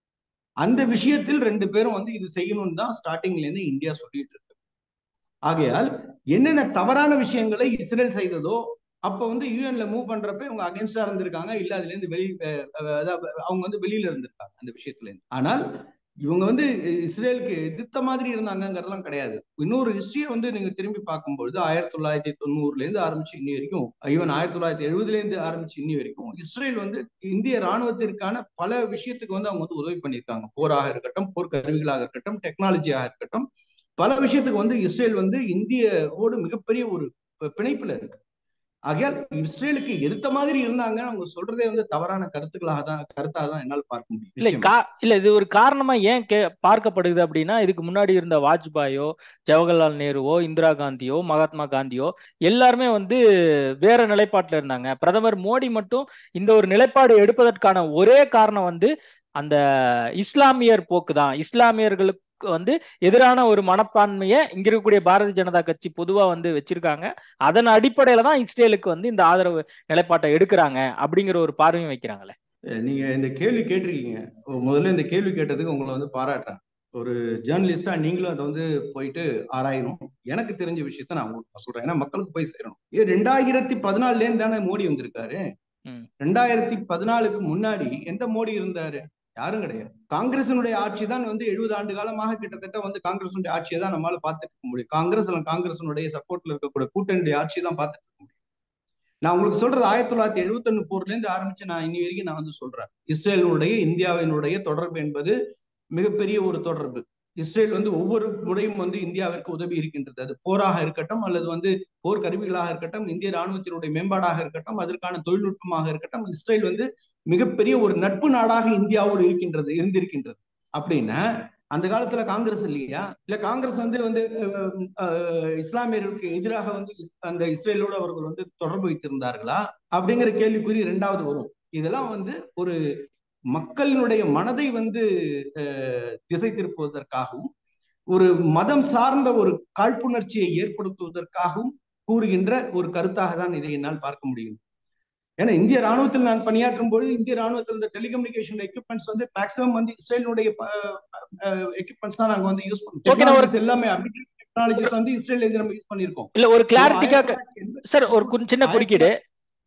அந்த விஷயத்தில் ரெண்டு பேரும் வந்து இது செய்யணும்னு தான் ஸ்டார்டிங்ல இருந்து இந்தியா சொல்லிட்டு இருக்கு ஆகையால் என்னென்ன தவறான விஷயங்களை இஸ்ரேல் செய்ததோ அப்ப வந்து யூஎன்ல மூவ் பண்றப்ப இவங்க அகேன்ஸ்டா இருந்திருக்காங்க இல்ல அதுல இருந்து வெளி அஹ் அஹ் அதாவது அவங்க வந்து வெளியில இருந்திருக்காங்க அந்த விஷயத்துல இருந்து ஆனால் இவங்க வந்து இஸ்ரேலுக்கு எதிர்த்த மாதிரி இருந்தாங்கங்கிறதெல்லாம் கிடையாது இன்னொரு ஹிஸ்டரியை வந்து நீங்க திரும்பி பார்க்கும்பொழுது ஆயிரத்தி தொள்ளாயிரத்தி தொண்ணூறுல இருந்து ஆரம்பிச்சு இன்னி வரைக்கும் ஈவன் ஆயிரத்தி தொள்ளாயிரத்தி எழுபதுல இருந்து ஆரம்பிச்சு இன்னி வரைக்கும் இஸ்ரேல் வந்து இந்திய ராணுவத்திற்கான பல விஷயத்துக்கு வந்து அவங்க வந்து உதவி பண்ணியிருக்காங்க போராக இருக்கட்டும் போர் கருவிகளாக இருக்கட்டும் டெக்னாலஜியாக இருக்கட்டும் பல விஷயத்துக்கு வந்து இஸ்ரேல் வந்து இந்தியாவோடு மிகப்பெரிய ஒரு பி- பிணைப்புல இருக்கு ஆகையால் இஸ்ரேலுக்கு எதிர்த்த மாதிரி இருந்தாங்க அவங்க சொல்றதே வந்து தவறான கருத்துக்களாக தான் கருத்தாக தான் என்னால் பார்க்க முடியும் இல்ல நிச்சயமா. கா இல்ல இது ஒரு காரணமா ஏன் கே பார்க்கப்படுது அப்படின்னா இதுக்கு முன்னாடி இருந்த வாஜ்பாயோ ஜவஹர்லால் நேருவோ இந்திரா காந்தியோ மகாத்மா காந்தியோ எல்லாருமே வந்து வேற நிலைப்பாட்டுல இருந்தாங்க பிரதமர் மோடி மட்டும் இந்த ஒரு நிலைப்பாடு எடுப்பதற்கான ஒரே காரணம் வந்து அந்த இஸ்லாமியர் போக்கு தான் இஸ்லாமியர்களுக்கு வந்து எதிரான ஒரு மனப்பான்மையை இங்க இருக்கக்கூடிய பாரதிய ஜனதா கட்சி பொதுவா வந்து வச்சிருக்காங்க அதன் அடிப்படையில தான் இஸ்ரேலுக்கு வந்து இந்த ஆதரவு நிலைப்பாட்டை எடுக்கிறாங்க அப்படிங்கிற ஒரு பார்வையும் வைக்கிறாங்களே அஹ் நீங்க இந்த கேள்வி கேட்டிருக்கீங்க முதல்ல இந்த கேள்வி கேட்டதுக்கு உங்களை வந்து பாராட்டுறேன் ஒரு ஜேர்னலிஸ்டா நீங்களும் அதை வந்து போயிட்டு ஆராயணும் எனக்கு தெரிஞ்ச விஷயத்த நான் உங்களுக்கு சொல்றேன் ஏன்னா மக்களுக்கு போய் சேரணும் ஏ ரெண்டாயிரத்தி பதினாலுல இருந்து தானே மோடி வந்திருக்காரு ம். ரெண்டாயிரத்தி பதினாலுக்கு முன்னாடி எந்த மோடி இருந்தாரு யாரும் கிடையாது காங்கிரசினுடைய ஆட்சி தான் வந்து எழுபது ஆண்டு காலமாக கிட்டத்தட்ட வந்து காங்கிரசினுடைய ஆட்சியை தான் நம்மளால பார்த்துட்டு இருக்க முடியும் காங்கிரஸ் அல்ல காங்கிரசினுடைய சப்போர்ட்ல இருக்கக்கூடிய கூட்டணியுடைய ஆட்சியை தான் பார்த்துட்டு இருக்க முடியும் நான் உங்களுக்கு சொல்றது ஆயிரத்தி தொள்ளாயிரத்தி எழுபத்தொன்னு போர்ல இருந்து ஆரம்பிச்சு நான் இன்னி வரைக்கும் நான் வந்து சொல்றேன் இஸ்ரேலினுடைய இந்தியாவினுடைய தொடர்பு என்பது மிகப்பெரிய ஒரு தொடர்பு இஸ்ரேல் வந்து ஒவ்வொரு முறையும் வந்து இந்தியாவிற்கு உதவி இருக்கின்றது அது போராக இருக்கட்டும் அல்லது வந்து போர் கருவிகளாக இருக்கட்டும் இந்திய ராணுவத்தினுடைய மேம்பாடாக இருக்கட்டும் அதற்கான தொழில்நுட்பமாக இருக்கட்டும் இஸ்ரேல் வந்து மிகப்பெரிய ஒரு நட்பு நாடாக இந்தியாவோடு இருக்கின்றது இருந்திருக்கின்றது அப்படின்னா அந்த காலத்துல காங்கிரஸ் இல்லையா இல்ல காங்கிரஸ் வந்து வந்து அஹ், அஹ், இஸ்லாமியர்களுக்கு எதிராக வந்து இஸ்- அந்த இஸ்ரேலோடு அவர்கள் வந்து தொடர்பு வைத்திருந்தார்களா அப்படிங்கிற கேள்விக்குறி இரண்டாவது வரும் இதெல்லாம் வந்து ஒரு மக்களினுடைய மனதை வந்து அஹ், திசை திருப்புவதற்காகவும் ஒரு மதம் சார்ந்த ஒரு காழ்ப்புணர்ச்சியை ஏற்படுத்துவதற்காகவும் கூறுகின்ற ஒரு கருத்தாக தான் இதை என்னால் பார்க்க முடியும் ஏன்னா இந்திய ராணுவத்தில் நான் பணியாற்றும் பொழுது இந்திய ராணுவத்தில் இந்த டெலிகம்யூனிகேஷன் எக்யூப்மெண்ட்ஸ் வந்து மேக்ஸிமம் வந்து இஸ்ரேலுடைய எக்யூப்மெண்ட்ஸ் தான் நாங்க வந்து யூஸ் Okay, நான் ஒரு- பண்ணுவோம் எல்லாமே டெக்னாலஜிஸ் வந்து இஸ்ரேல் நம்ம யூஸ் பண்ணியிருக்கோம் இல்ல ஒரு So, கிளாரிட்டிக்காக ஆயிரத்தி தொள்ளாயிரத்தி எண்பத்தி சார் ஒரு கு- சின்ன ஆயிரத்தி குறுக்கீடு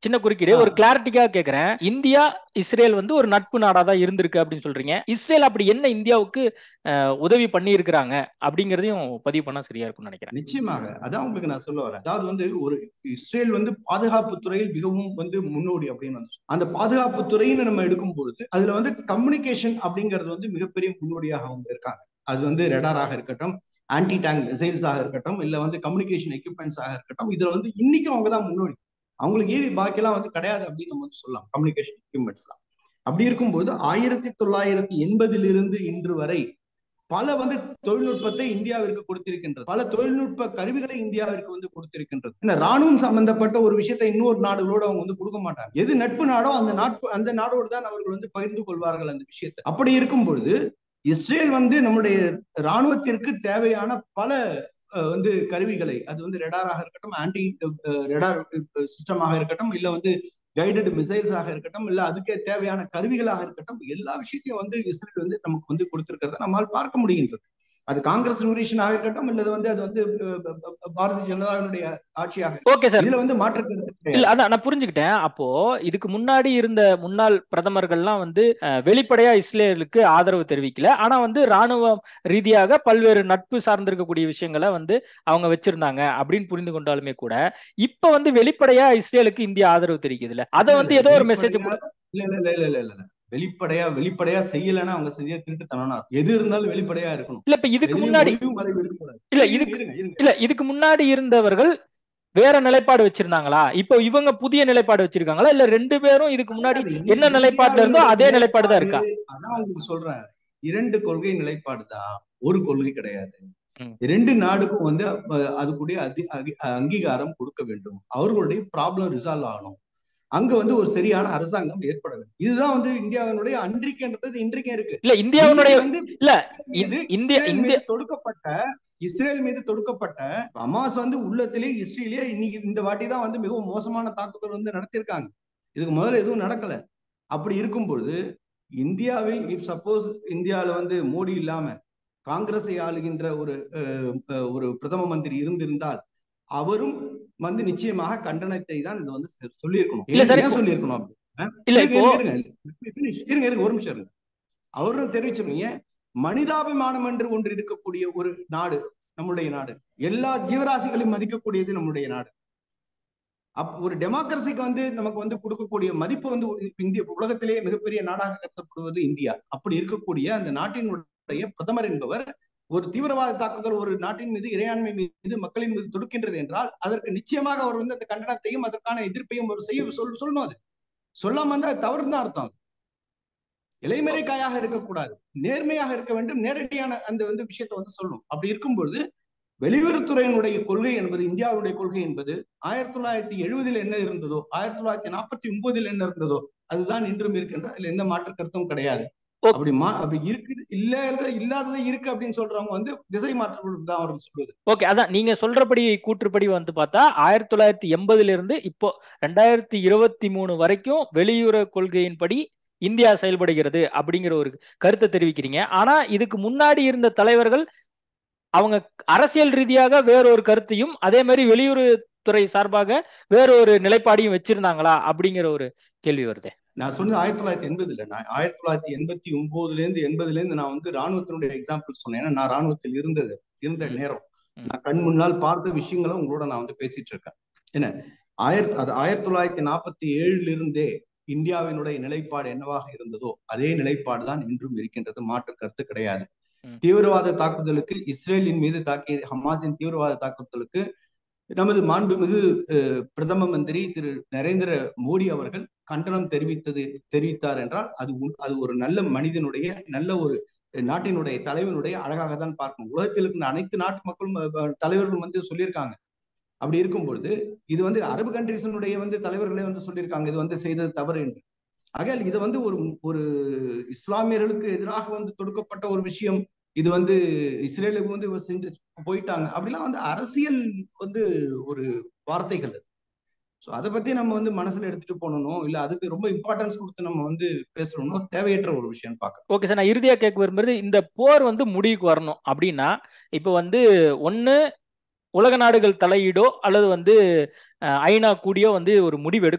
சின்ன குறுக்கீடு ஒரு கிளாரிட்டிக்காக கேட்கறேன் இந்தியா இஸ்ரேல் வந்து ஒரு நட்பு நாடா தான் இருந்திருக்கு அப்படின்னு சொல்றீங்க இஸ்ரேல் அப்படி என்ன இந்தியாவுக்கு உதவி பண்ணி இருக்கிறாங்க அப்படிங்கறதையும் பதிவு பண்ணா சரியா இருக்கும்னு நினைக்கிறேன் நிச்சயமாக அதான் உங்களுக்கு நான் சொல்ல வரேன் அதாவது வந்து ஒரு இஸ்ரேல் வந்து பாதுகாப்பு துறையில் மிகவும் வந்து முன்னோடி அப்படின்னு வந்து அந்த பாதுகாப்பு துறைன்னு நம்ம எடுக்கும் பொழுது அதுல வந்து கம்யூனிகேஷன் அப்படிங்கிறது வந்து மிகப்பெரிய முன்னோடியாக அவங்க இருக்காங்க அது வந்து ரெடாராக இருக்கட்டும் ஆன்டி டேங்க் மிசைல்ஸாக இருக்கட்டும் இல்ல வந்து கம்யூனிகேஷன் எக்யூப்மெண்ட்ஸாக இருக்கட்டும் இதுல வந்து இன்னைக்கும் அவங்க தான் முன்னோடி அவங்களுக்கு ஏறி பாக்கியெல்லாம் வந்து கிடையாது அப்படின்னு நம்ம வந்து சொல்லலாம் கம்யூனிகேஷன் எக்யூப்மெண்ட்ஸ்லாம் அப்படி இருக்கும்போது ஆயிரத்தி தொள்ளாயிரத்தி எண்பதிலிருந்து இன்று வரை பல வந்து தொழில்நுட்பத்தை இந்தியாவிற்கு கொடுத்திருக்கின்றது பல தொழில்நுட்ப கருவிகளை இந்தியாவிற்கு வந்து கொடுத்திருக்கின்றது ஏன்னா ராணுவம் சம்பந்தப்பட்ட ஒரு விஷயத்தை இன்னொரு நாடுகளோட அவங்க வந்து கொடுக்க மாட்டாங்க எது நட்பு நாடோ அந்த நாட்பு அந்த நாடோடு தான் அவர்கள் வந்து பகிர்ந்து கொள்வார்கள் அந்த விஷயத்தை அப்படி இருக்கும் பொழுது இஸ்ரேல் வந்து நம்முடைய ராணுவத்திற்கு தேவையான பல வந்து கருவிகளை அது வந்து ரெடாராக இருக்கட்டும் ஆன்டி ரெடார் சிஸ்டமாக இருக்கட்டும் இல்ல வந்து கைடட் மிசைல்ஸாக இருக்கட்டும் இல்ல அதுக்கே தேவையான கருவிகளாக இருக்கட்டும் எல்லா விஷயத்தையும் வந்து இஸ்ரேல் வந்து நமக்கு வந்து கொடுத்திருக்கிறத நம்மால் பார்க்க முடிகின்றது அது காங்கிரஸ் நியூட்ரிஷனாக இருக்கட்டும் இல்லது வந்து அது வந்து பாரதிய ஜனதாவினுடைய ஆட்சியாக ஓகே சார் இதுல வந்து மாற்று இல்ல அதான் நான் புரிஞ்சுக்கிட்டேன் அப்போ இதுக்கு முன்னாடி இருந்த முன்னாள் பிரதமர்கள்லாம் வந்து வெளிப்படையா இஸ்ரேலுக்கு ஆதரவு தெரிவிக்கல ஆனா வந்து ராணுவ ரீதியாக பல்வேறு நட்பு சார்ந்திருக்கக்கூடிய விஷயங்களை வந்து அவங்க வச்சிருந்தாங்க அப்படின்னு புரிந்து கொண்டாலுமே கூட இப்ப வந்து வெளிப்படையா இஸ்ரேலுக்கு இந்தியா ஆதரவு தெரிவிக்குதுல்ல அதை வந்து ஏதோ ஒரு மெசேஜ் இல்ல இல்ல இல்ல இல்ல இல்ல இல்ல வெளிப்படையா வெளிப்படையா செய்யலன்னா அவங்க செஞ்ச திருட்டு தனனா எது இருந்தாலும் வெளிப்படையா இருக்கணும் இல்ல இப்ப இதுக்கு முன்னாடி இல்ல இதுக்கு இல்ல இதுக்கு முன்னாடி இருந்தவர்கள் வேற நிலைப்பாடு வச்சிருந்தாங்களா இப்போ இவங்க புதிய நிலைப்பாடு வச்சிருக்காங்களா இல்ல ரெண்டு பேரும் இதுக்கு முன்னாடி என்ன நிலைப்பாடுல இருந்தோ அதே நிலைப்பாடு தான் இருக்கா அதான் உங்களுக்கு சொல்றேன் இரண்டு கொள்கை நிலைப்பாடு தான் ஒரு கொள்கை கிடையாது ரெண்டு நாடுக்கும் வந்து அது கூட அங்கீகாரம் கொடுக்க வேண்டும் அவர்களுடைய ப்ராப்ளம் ரிசால்வ் ஆகணும் அங்க வந்து ஒரு சரியான அரசாங்கம் ஏற்பட வேண்டும் இதுதான் வந்து இந்தியாவினுடைய அன்றைக்குன்றது இன்றைக்கும் இருக்கு இல்ல இந்தியாவுடைய வந்து இல்ல இது இந்தியா இந்திய தொடுக்கப்பட்ட இஸ்ரேல் மீது தொடுக்கப்பட்ட அமாஸ் வந்து உள்ளத்திலே இஸ்ரேலியே இன்னைக்கு இந்த வாட்டி தான் வந்து மிகவும் மோசமான தாக்குதல் வந்து நடத்தியிருக்காங்க இதுக்கு முதல்ல எதுவும் நடக்கல அப்படி இருக்கும் பொழுது இந்தியாவில் இப் சப்போஸ் இந்தியாவில் வந்து மோடி இல்லாம காங்கிரஸை ஆளுகின்ற ஒரு ஒரு பிரதம மந்திரி இருந்திருந்தால் அவரும் வந்து நிச்சயமாக கண்டனத்தை தான் இது வந்து சொல்லியிருக்கணும் ஏன் சொல்லியிருக்கணும் இல்ல இப்போ இருங்க இருங்க ஒரு நிமிஷம் இருங்க அவரும் தெரிவிச்சவங்க மனிதாபிமானம் என்று ஒன்று இருக்கக்கூடிய ஒரு நாடு நம்முடைய நாடு எல்லா ஜீவராசிகளையும் மதிக்கக்கூடியது நம்முடைய நாடு அப் ஒரு டெமோக்ரஸிக்கு வந்து நமக்கு வந்து கொடுக்கக்கூடிய மதிப்பு வந்து இந்திய உலகத்திலேயே மிகப்பெரிய நாடாக கருதப்படுவது இந்தியா அப்படி இருக்கக்கூடிய அந்த நாட்டினுடைய பிரதமர் என்பவர் ஒரு தீவிரவாத தாக்குதல் ஒரு நாட்டின் மீது இறையாண்மை மீது மக்களின் மீது தொடுக்கின்றது என்றால் அதற்கு நிச்சயமாக அவர் வந்து அந்த கண்டனத்தையும் அதற்கான எதிர்ப்பையும் ஒரு செய்ய சொல் சொல்லணும் அது சொல்லாம வந்து அது தவறு தான் அர்த்தம் இலைமறைக்காயாக இருக்கக்கூடாது நேர்மையாக இருக்க வேண்டும் நேரடியான அந்த வந்து விஷயத்தை வந்து சொல்லணும் அப்படி இருக்கும்பொழுது வெளியுறவுத்துறையினுடைய கொள்கை என்பது இந்தியாவுடைய கொள்கை என்பது ஆயிரத்தி தொள்ளாயிரத்தி எழுபதில் என்ன இருந்ததோ ஆயிரத்தி தொள்ளாயிரத்தி நாற்பத்தி ஒன்பதில் என்ன இருந்ததோ அதுதான் இன்றும் இருக்கின்ற அதுல எந்த மாற்று கருத்தும் கிடையாது அப்படி மா அப்படி இருக்கு இல்ல இல்லாதது இருக்கு அப்படின்னு சொல்றவங்க வந்து திசை மாற்றம் தான் அவர்கள் சொல்வது ஓகே அதான் நீங்க சொல்றபடி கூற்றுப்படி வந்து பார்த்தா ஆயிரத்தி தொள்ளாயிரத்தி எண்பதுல இருந்து இப்போ ரெண்டாயிரத்தி இருபத்தி மூணு வரைக்கும் வெளியுறவு கொள்கையின்படி இந்தியா செயல்படுகிறது அப்படிங்கிற ஒரு கருத்தை தெரிவிக்கிறீங்க ஆனா இதுக்கு முன்னாடி இருந்த தலைவர்கள் அவங்க அரசியல் ரீதியாக வேறொரு கருத்தையும் அதே மாதிரி வெளியுறவுத்துறை சார்பாக வேறொரு நிலைப்பாடையும் வச்சிருந்தாங்களா அப்படிங்கிற ஒரு கேள்வி வருது நான் சொன்னது ஆயிரத்தி தொள்ளாயிரத்தி எண்பதுல நான் ஆயிரத்தி தொள்ளாயிரத்தி எண்பத்தி ஒன்பதுல இருந்து எண்பதுல இருந்து நான் வந்து ராணுவத்தினுடைய எக்ஸாம்பிள் சொன்னேன் ஏன்னா நான் ராணுவத்தில் இருந்தது இருந்த நேரம் நான் கண் முன்னால் பார்த்த விஷயங்களும் உங்களோட நான் வந்து பேசிட்டு இருக்கேன் என்ன ஆயிரத்தி அது ஆயிரத்தி தொள்ளாயிரத்தி நாற்பத்தி ஏழுல இருந்தே இந்தியாவினுடைய நிலைப்பாடு என்னவாக இருந்ததோ அதே நிலைப்பாடு தான் இன்றும் இருக்கின்றது மாற்று கருத்து கிடையாது தீவிரவாத தாக்குதலுக்கு இஸ்ரேலின் மீது தாக்கிய ஹமாஸின் தீவிரவாத தாக்குதலுக்கு நமது மாண்புமிகு பிரதம மந்திரி திரு நரேந்திர மோடி அவர்கள் கண்டனம் தெரிவித்தது தெரிவித்தார் என்றால் அது அது ஒரு நல்ல மனிதனுடைய நல்ல ஒரு நாட்டினுடைய தலைவனுடைய அழகாக தான் பார்க்கணும் உலகத்தில் இருக்கின்ற அனைத்து நாட்டு மக்களும் தலைவர்களும் வந்து சொல்லியிருக்காங்க அப்படி இருக்கும் பொழுது இது வந்து அரபு கண்ட்ரிஸினுடைய வந்து தலைவர்களே வந்து சொல்லியிருக்காங்க இது வந்து செய்தது தவறு என்று ஆகையால் இது வந்து ஒரு ஒரு இஸ்லாமியர்களுக்கு எதிராக வந்து தொடுக்கப்பட்ட ஒரு விஷயம் இது வந்து இஸ்ரேலுக்கு வந்து செஞ்சு போயிட்டாங்க அப்படிலாம் வந்து அரசியல் வந்து ஒரு வார்த்தைகள் அது ஸோ அதை பத்தி நம்ம வந்து மனசுல எடுத்துட்டு போகணும் இல்ல அதுக்கு ரொம்ப இம்பார்ட்டன்ஸ் கொடுத்து நம்ம வந்து பேசணும்னு தேவையற்ற ஒரு விஷயம் பார்க்க ஓகே சார் நான் இறுதியா கேட்க விரும்புறது இந்த போர் வந்து முடிவுக்கு வரணும் அப்படின்னா இப்போ வந்து ஒன்னு உலக நாடுகள் தலையீடோ அல்லது வந்து ஐநா கூடியோ வந்து ஒரு முடிவு எடுக்கணும்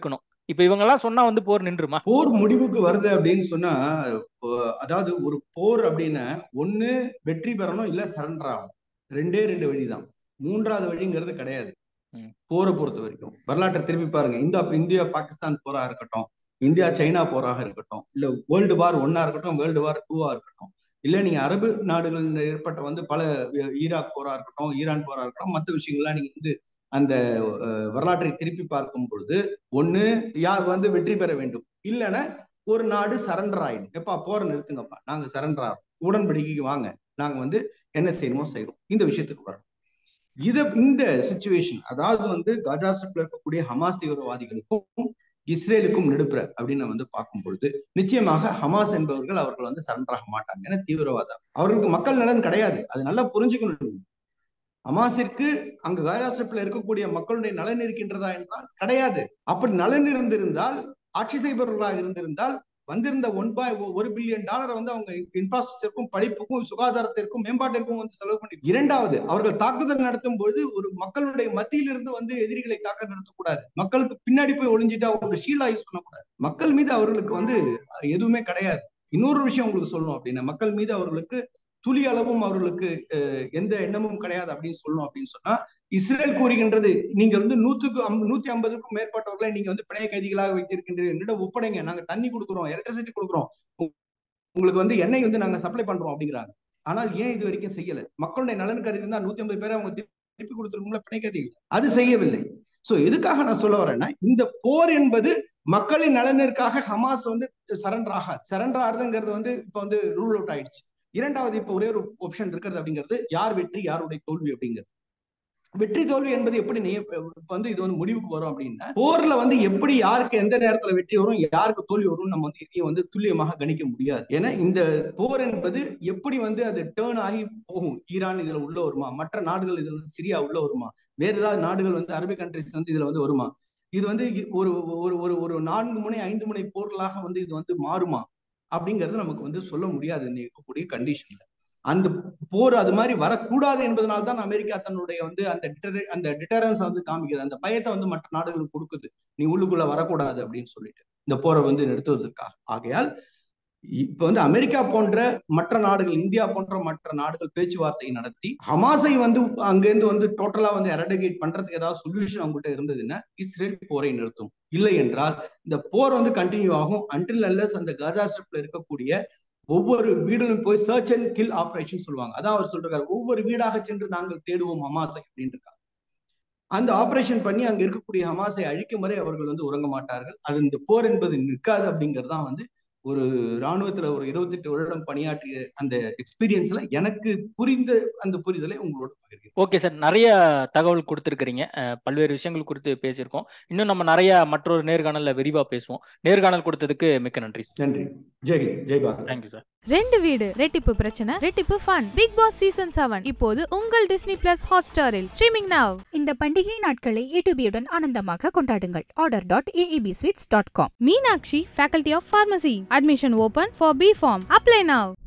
இப்ப இவங்க எல்லாம் சொன்னா வந்து போர் நின்றுமா போர் முடிவுக்கு வருது அப்படின்னு சொன்னா இப்போ, அதாவது ஒரு போர் அப்படின்னா ஒண்ணு வெற்றி பெறணும் இல்ல சரண்டர் ஆகணும் ரெண்டே ரெண்டு வழிதான் மூன்றாவது வழிங்கிறது கிடையாது ம். போரை பொறுத்த வரைக்கும் வரலாற்றை திருப்பி பாருங்க இந்த இந்தியா பாகிஸ்தான் போரா இருக்கட்டும் இந்தியா சைனா போராக இருக்கட்டும் இல்ல வேர்ல்டு வார் ஒன்னா இருக்கட்டும் வேர்ல்டு வார் டூவா இருக்கட்டும் இல்ல நீங்க அரபு நாடுகள் ஏற்பட்ட வந்து பல அஹ், ஈராக் போரா இருக்கட்டும் ஈரான் போரா இருக்கட்டும் மற்ற விஷயங்கள்லாம் நீங்க வந்து அந்த அஹ், வரலாற்றை திருப்பி பார்க்கும் பொழுது ஒண்ணு யார் வந்து வெற்றி பெற வேண்டும் இல்லைன்னா ஒரு நாடு சரண்டர் ஆயிடும் எப்பா போற நிறுத்துங்கப்பா நாங்க சரண்டர் ஆகிறோம் உடன்படிக்கைக்கு வாங்க நாங்க வந்து என்ன செய்யணுமோ செய்யறோம் இந்த விஷயத்துக்கு வரணும் இத இந்த சுச்சுவேஷன் அதாவது வந்து காஜா ஸ்ட்ரிப்ல இருக்கக்கூடிய ஹமாஸ் தீவிரவாதிகளுக்கும் இஸ்ரேலுக்கும் நெடுப்புற அப்படின்னு வந்து பார்க்கும் பொழுது நிச்சயமாக ஹமாஸ் என்பவர்கள் அவர்கள் வந்து சரண்டர் ஆக மாட்டாங்க ஏன்னா தீவிரவாதம் அவர்களுக்கு மக்கள் நலன் கிடையாது அது நல்லா புரிஞ்சுக்கணும் ஹமாஸிற்கு அங்கு காஜா ஸ்ட்ரிப்ல இருக்கக்கூடிய மக்களுடைய நலன் இருக்கின்றதா என்றால் கிடையாது அப்படி நலன் இருந்திருந்தால் ஆட்சி செய்பவர்களாக இருந்திருந்தால் வந்திருந்த ஒன் பாய் ஒரு பில்லியன் டாலரை வந்து அவங்க இன்ஃப்ராஸ்ட்ரக்சருக்கும் படிப்புக்கும் சுகாதாரத்திற்கும் மேம்பாட்டிற்கும் வந்து செலவு பண்ணி இரண்டாவது அவர்கள் தாக்குதல் நடத்தும் பொழுது ஒரு மக்களுடைய மத்தியிலிருந்து வந்து எதிரிகளை தாக்க நடத்தக்கூடாது மக்களுக்கு பின்னாடி போய் ஒளிஞ்சிட்டு அவங்க ஷீலா யூஸ் பண்ணக்கூடாது மக்கள் மீது அவர்களுக்கு வந்து எதுவுமே கிடையாது இன்னொரு விஷயம் உங்களுக்கு சொல்லணும் அப்படின்னா மக்கள் மீது அவர்களுக்கு துளி அளவும் அவர்களுக்கு அஹ், எந்த எண்ணமும் கிடையாது அப்படின்னு சொல்லணும் அப்படின்னு சொன்னா இஸ்ரேல் கூறுகின்றது நீங்க வந்து நூத்துக்கு அம்- நூத்தி ஐம்பதுக்கும் மேற்பட்டவர்களை நீங்க வந்து பிணைய கைதிகளாக வைத்திருக்கின்றீர்கள் என்னிடம் ஒப்படைங்க நாங்க தண்ணி கொடுக்குறோம் எலக்ட்ரிசிட்டி கொடுக்குறோம் உ- உங்களுக்கு வந்து எண்ணெய் வந்து நாங்க சப்ளை பண்றோம் அப்படிங்கிறாங்க ஆனால் ஏன் இது வரைக்கும் செய்யல மக்களுடைய நலன் கருதி தான் நூத்தி ஐம்பது பேரை அவங்க திருப்பி கொடுத்துருக்கோம்ல பிணை கைதிகள் அது செய்யவில்லை சோ எதுக்காக நான் சொல்ல வரேன்னா இந்த போர் என்பது மக்களின் நலனிற்காக ஹமாஸ் வந்து சரண்டர் ஆகாது சரண்டர் ஆகுதுங்கிறது வந்து இப்ப வந்து ரூல் அவுட் ஆயிடுச்சு இரண்டாவது இப்ப ஒரே ஒரு ஆப்ஷன் இருக்கிறது அப்படிங்கிறது யார் வெற்றி யாருடைய தோல்வி அப்படிங்கிறது வெற்றி தோல்வி என்பது எப்படி நீ இப்ப வந்து இது வந்து முடிவுக்கு வரும் அப்படின்னா போர்ல வந்து எப்படி யாருக்கு எந்த நேரத்துல வெற்றி வரும் யாருக்கு தோல்வி வரும் நம்ம வந்து இதையும் வந்து துல்லியமாக கணிக்க முடியாது ஏன்னா இந்த போர் என்பது எப்படி வந்து அது டேர்ன் ஆகி போகும் ஈரான் இதுல உள்ள வருமா மற்ற நாடுகள் இதுல வந்து சிரியா உள்ள வருமா வேற ஏதாவது நாடுகள் வந்து அரபிக் கண்ட்ரிஸ் வந்து இதுல வந்து வருமா இது வந்து இ- ஒரு ஒரு ஒரு ஒரு நான்கு முனை ஐந்து முனை போர்களாக வந்து இது வந்து மாறுமா அப்படிங்கிறது நமக்கு வந்து சொல்ல முடியாது இன்னைக்கு இருக்கக்கூடிய கண்டிஷன்ல அந்த போர் அது மாதிரி வரக்கூடாது என்பதனால தான் அமெரிக்கா தன்னுடைய வந்து அந்த deterre- அந்த டிட்டரன்ஸ் வந்து காமிக்குது அந்த பயத்தை வந்து மற்ற நாடுகளுக்கு கொடுக்குது நீ உள்ளுக்குள்ள வரக்கூடாது அப்படின்னு சொல்லிட்டு இந்த போரை வந்து நிறுத்துவதற்காக ஆகையால் இப்ப வந்து அமெரிக்கா போன்ற மற்ற நாடுகள் இந்தியா போன்ற மற்ற நாடுகள் பேச்சுவார்த்தை நடத்தி ஹமாஸை வந்து அங்கிருந்து வந்து டோட்டலா வந்து எரடிகேட் பண்றதுக்கு ஏதாவது சொல்யூஷன் அவங்ககிட்ட இருந்ததுன்னா இஸ்ரேல் போரை நிறுத்தும் இல்லை என்றால் இந்த போர் வந்து கண்டினியூ ஆகும் அன்டில் அல்லஸ் அந்த காஜா ஸ்ட்ரிப்ல இருக்கக்கூடிய ஒவ்வொரு வீடுகளும் போய் சர்ச் அண்ட் கில் ஆபரேஷன் சொல்லுவாங்க அதான் அவர் சொல்றாரு ஒவ்வொரு வீடாக சென்று நாங்கள் தேடுவோம் ஹமாஸை அப்படின்னு இருக்காங்க அந்த ஆபரேஷன் பண்ணி அங்க இருக்கக்கூடிய ஹமாஸை அழிக்கும் வரை அவர்கள் வந்து உறங்க மாட்டார்கள் அது இந்த போர் என்பது நிற்காது அப்படிங்கிறது தான் வந்து ஒரு ராணுவத்துல ஒரு இருபத்தெட்டு வருடம் பணியாற்றிய அந்த எக்ஸ்பீரியன்ஸ்ல எனக்கு புரிந்த அந்த புரிதலை உங்களோட பகிர்கிறேன் ஓகே சார் நிறைய தகவல் கொடுத்துருக்கிறீங்க அஹ், பல்வேறு விஷயங்கள் குறித்து பேசியிருக்கோம் இன்னும் நம்ம நிறைய மற்றொரு நேர்காணல்ல விரிவா பேசுவோம் நேர்காணல் கொடுத்ததுக்கு மிக்க நன்றி சார் நன்றி ஜெய் ஹிந்த் ஜெய் பாரத் தேங்க்யூ சார் ரெண்டு வீடு ரெட்டிப்பு பிரச்சனை ரெட்டிப்பு fun Bigg Boss season seven இப்போது உங்கள் டிஸ்னி பிளஸ் ஹாட் ஸ்டாரில் ஸ்ட்ரீமிங் நவ் இந்த பண்டிகை நாட்களை ஏடிபியுடன் ஆனந்தமாக கொண்டாடுங்கள் order dot AEB sweets dot com Meenakshi faculty of pharmacy admission open for B pharm apply now